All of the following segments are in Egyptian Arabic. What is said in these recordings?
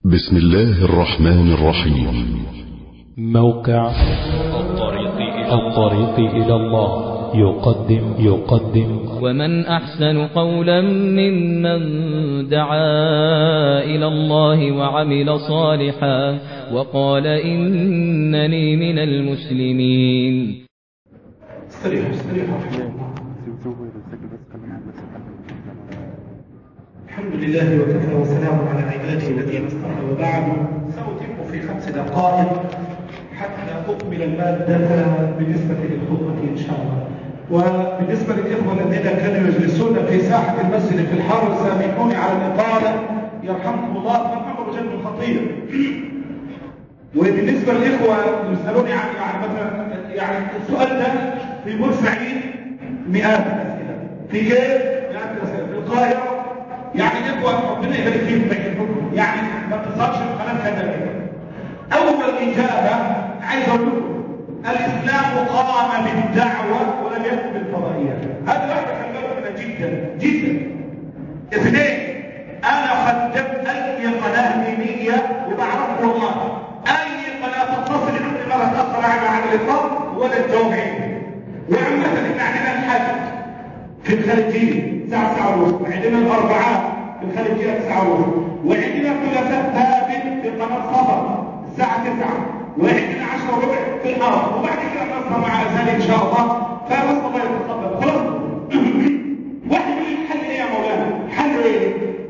بسم الله الرحمن الرحيم موقع الطريق إلى الطريق إلى الله يقدم يقدم ومن أحسن قولا ممن دعا إلى الله وعمل صالحا وقال إنني من المسلمين استريحوا استريحوا الحمد لله وكفى وسلام على عباده الذين اصطفى وبعد سأتم في خمس دقائق حتى أكمل المادة بالنسبة للخطبة إن شاء الله وبالنسبة للإخوة الذين كانوا يجلسون في ساحة المسجد في الحر سامحوني على الإطالة يرحمكم الله فالأمر جد خطير وبالنسبة للإخوة يسألوني عن يعني مثلا يعني السؤال ده في بورسعيد مئات الأسئلة في كيف مئات الأسئلة في القاهرة يعني الإخوة ربنا يبارك فيهم ويحبكم يعني ما تصابش القناة كذا أول إجابة عايز أقول لكم الإسلام قام بالدعوة ولم يكن بالفضائيات هذا واحد خلي بالك جدا جدا اثنين أنا خدمت أي قناة دينية وبعرفه والله أي قناة تتصل عندي ما تأثر عنها على الإطلاق ولا التوقيت وعامة إحنا عندنا الحج في الخارجية الساعة 9 ونص وعندنا الأربعاء في الخارجية 9 ونص وعندنا الثلاثاء ثابت في قناة صفر الساعة 9 وعندنا 10 وربع في الأرض وبعد كده نصل مع ذلك إن شاء الله فنصل الله يتقبل خلاص واحد يقول لي الحل إيه يا مولانا؟ الحل إيه؟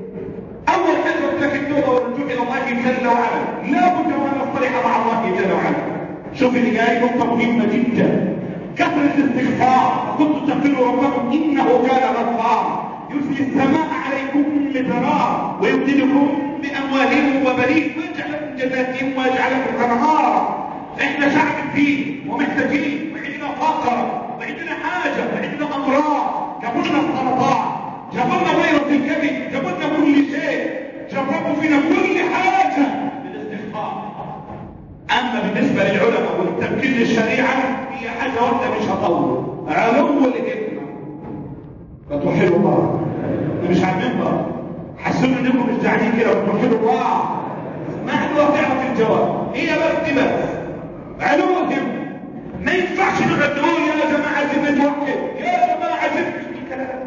أول حاجة قلت لك التوبة والرجوع إلى الله جل وعلا لا بد وأن نصطلح مع الله جل وعلا شوف اللي جاي نقطة مهمة جدا كثرة الاستغفار كنتم تغفروا ربكم إنه كان غفارا يرسل السماء عليكم مدرارا ويمددكم بأموالهم وبنين ويجعل لكم جناتهم ويجعل لكم أنهارا احنا شعب فيه ومحتاجين وعندنا فقر وعندنا حاجة وعندنا أمراض جابولنا السرطان جابولنا فيروس الكبد جابولنا كل شيء جربوا فينا كل حاجة بالاستغفار أما بالنسبة للعلماء والتمكين للشريعة هي حاجة واحدة مش هطول علو الهمة فتوحدوا الله احنا مش على المنبر حسوا انكم مش قاعدين كده وتوحدوا الله ما حد واحد يعرف الجواب هي بس دي بس علو الهمة ما ينفعش نقعد نقول يا جماعة عايزين نتوحد يا جماعة عايزين مش بالكلام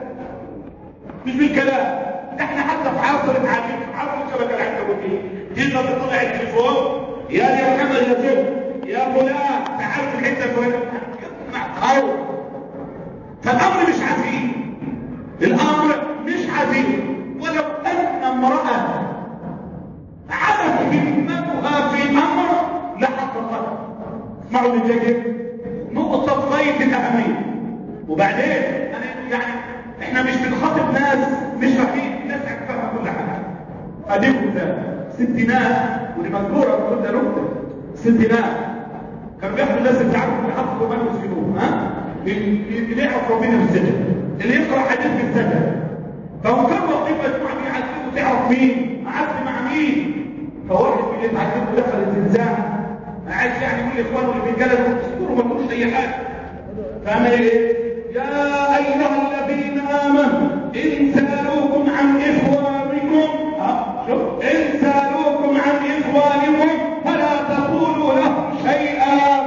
مش بالكلام ده احنا حتى في عصر العجيب في عصر الشبكة العنكبوتية تقدر تطلع التليفون يا يا محمد يا زلمه يا فلان تعال في الحته الفلانيه او فالامر مش عزيز الامر مش عزيز ولو ان امراه عرف همتها في امر لحققته اسمعوا اللي جاي نقطه غايه الاهميه وبعدين انا يعني احنا مش بنخاطب ناس مش فاهمين ناس فاهمه كل حاجه اديكم ده ستينات ودي مذكوره كل ده نكته ستينات كانوا بياخدوا الناس اللي تعرفوا بيحطوا كمان يسجنوهم ها اللي يعرف ربنا في السجن اللي يقرا حديث في السجن فهو كان وظيفه يسمع مين عايزين تعرف مين قعدت مع مين فواحد من اللي اتعلموا دخل الزنزانه عايز يعني يقول لاخوانه اللي في الجلد اذكروا ما تقولوش اي حاجه فعمل ايه؟ يا ايها الذين امنوا ان سالوكم عن اخوانكم شوف ان سالوكم عن اخوانكم فلا تقولوا لهم شيئا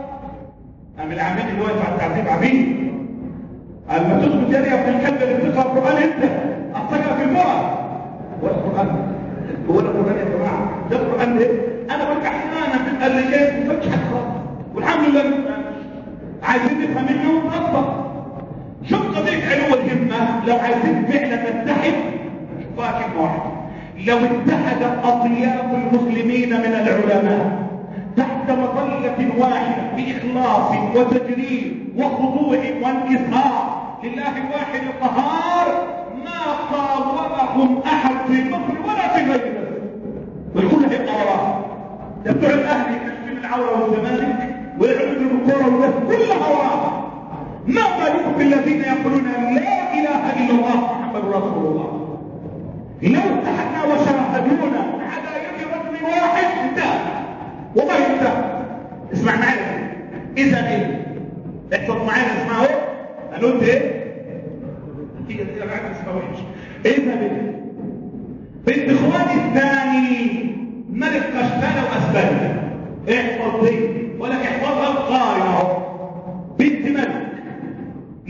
أم العميد اللي واقف على التعذيب عميد لما تدخل جارية في الكلب اللي بتقرا القرآن انت احتاجها في المرأة هو القرآن هو القرآن يا جماعة ده القرآن ايه؟ انا بقول احيانا بتبقى اللي جاي مفكش حاجة خالص والحمد لله عايزين نفهم منه نطبق شوف قضية علو الهمة لو عايزين فعلا نتحد شوفها كلمة واحدة لو اتحد أطياف المسلمين من العلماء تحت مظلة واحدة بإخلاص وتجريد وخضوع وانكسار لله الواحد القهار ما قاومهم أحد في مصر ولا في غير مصر والكل هيبقى وراه ده بتوع الأهلي يكشف العورة والزمالك ويعود بالكورة والناس كلها وراه ما بالكم بالذين يقولون لا إله إلا الله محمد رسول الله لو اتحدنا وشاهدونا على يد رجل واحد انتهى والله انتهى اسمع معايا اذا ايه احفظ معايا اسمعوا قالوا انت ايه هي دي معاك اسمها وحش اذا ايه بالاخوان الثاني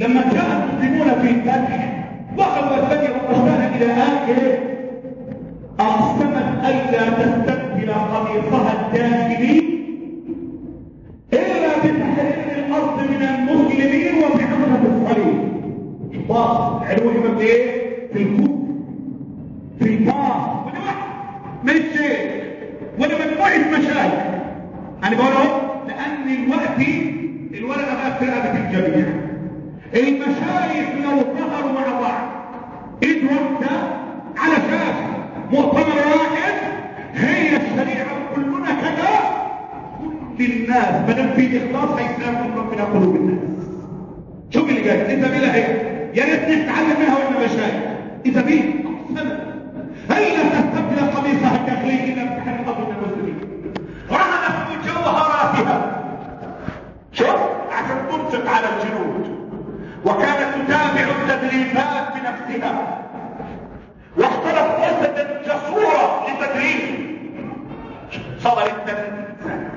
لما جاء المسلمون في الفتح وأخذوا الثانية وأشار إلى آخره أقسمت ألا تستبدل قميصها الداخلي إلا بتحرير الأرض من المسلمين وبعمرة الصليب باص العلو يبقى في إيه؟ في الكوب في الباص وده واحد من الشيخ وده مجموعة مشايخ أنا بقول اهو لأن الوقت الورقة بقى في رقبة الجميع المشايخ لو ظهروا مع بعض ايد واحدة على شاشة مؤتمر واحد هي الشريعة كلنا كذا كل الناس ما دام في اخلاص هيسلم ربنا قلوب الناس شوف اللي جاي انت بلا ايه يا ريت نتعلم منها واحنا مشايخ انت مين سنة هيا تستبدل قميصها الداخلي الا بتحرير الارض من المسلمين رهنت جوهراتها شوف عشان تنفق على الجنود وكانت تتابع التدريبات بنفسها واخترت جسدا جسورا للتدريب صبرت 30 سنه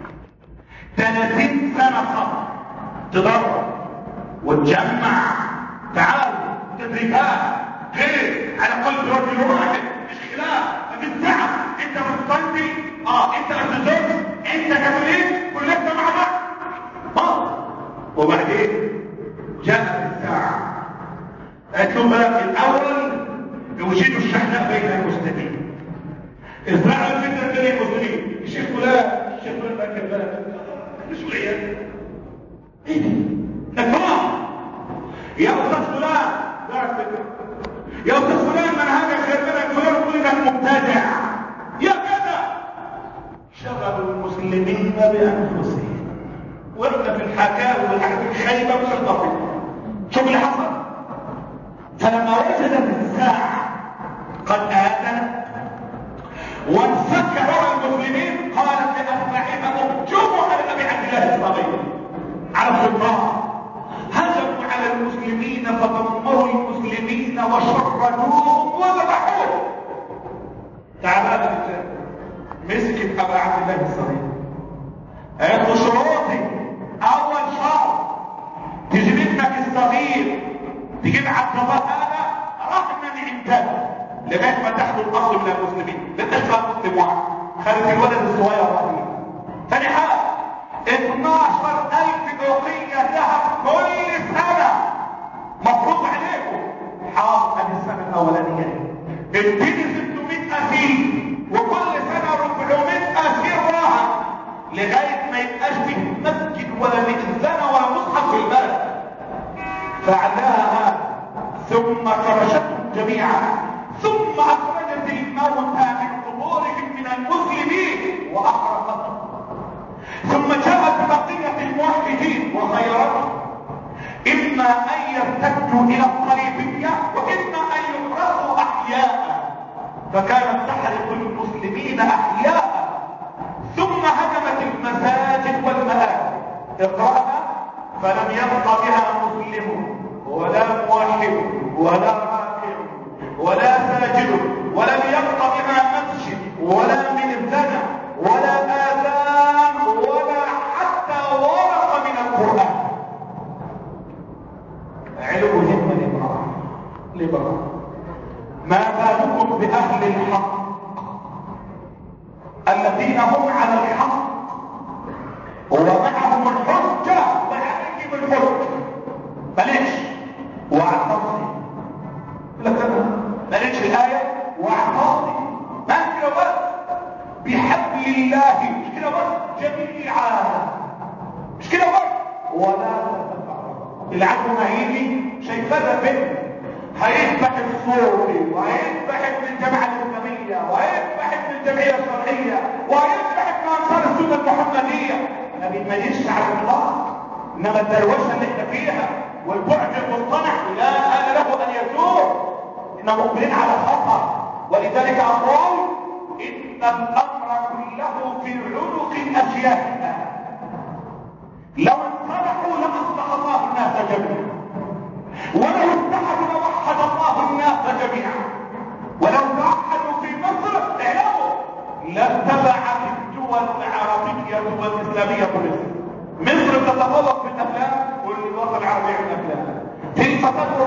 30 سنه صبر تدرب وتجمع تعاون تدريبات غير على قلب رجل واحد مش خلاف مفيش تعب انت مستنتج اه انت ارتزاق انت كفرين كلنا مع بعض اه وبعدين جاءت الساعه قالت لهم بقى الاول يوجدوا الشحناء بين المسلمين ازرعوا الفتنه بين المسلمين الشيخ فلان الشيخ فلان بقى كذاب مش وعيان ايه نفهم يا استاذ فلان دارك فكره يا استاذ فلان من هذا خيرنا فلان كل ده مبتدع يا كذا شغلوا المسلمين بانفسهم واحنا في الحكاوي والحاجات الخايبه مش القضيه شوف اللي حصل فلما وجدت الساعه قد اذنت وانفك روى المسلمين قالت لاتباعها اكتبوا على ابي عبد الله الصغير على السلطان هجموا على المسلمين فدمروا المسلمين وشردوهم وذبحوهم تعالى الرجال مسكت ابا عبد الله الصغير قالت له شروطي اول شرط تجيب ابنك الصغير تجيب عبد الله هذا رهنا عندنا لغايه ما تاخدوا الاصل من المسلمين لا تشغل مسلم واحد خلي الولد الصغير رهين ثاني حاجه 12000 اوقيه ذهب كل سنه مفروض عليكم حاضر ادي السنه الاولانيه اديني 600 اسير وكل سنه 400 اسير راهن لغايه ما يبقاش فيه مسجد ولا مئذنه ولا مصحف في البلد فعلاها ثم كرشتهم جميعا ثم اخرجت الموتى من قبورهم من المسلمين واحرقتهم ثم جاءت بقية الموحدين وخيرتهم إما أن يرتدوا إلى الصليبية وإما أن يحرقوا أحياء فكانت تحرق المسلمين أحياء ثم هدمت المساجد والمآذن اقرأها فلم يبق بها مسلم ولا موحد ولا راكع ولا ساجد ولم يبق بها مسجد ولا مئذنة ولا آذان ولا حتى ورقة من القرآن علوهم الإبراء الإبراء ما بالكم بأهل الحق الذين هم على الحق ومعهم الحجة وعليهم الحجة بليش واعتصم لك انا بليش الآية واعتصم ما كده بس بحبل الله مش كده بس جميعا مش كده بس ولا تتفرقوا العدو ما هيجي شايفانا فين هيذبح الصوفي وهيذبح ابن الجامعة الإسلامية وهيذبح ابن الجمعية الشرعية وهيذبح ابن أنصار السنة المحمدية ما بيتميزش على الله إنما الدروشة اللي احنا فيها والبعد المصطنع لا آن له أن يزور إحنا مقبلين على خطر ولذلك أقول إن الأمر كله في عنق أشيائنا لو انصلحوا لأصلح الله الناس جميعا ولو اتحدوا لوحد الله الناس جميعا ولو توحدوا في مصر اعلموا لاتبعت الدول العربية والإسلامية كلها مصر تتفوق في الأفلام والوطن العربي في الأفلام مطب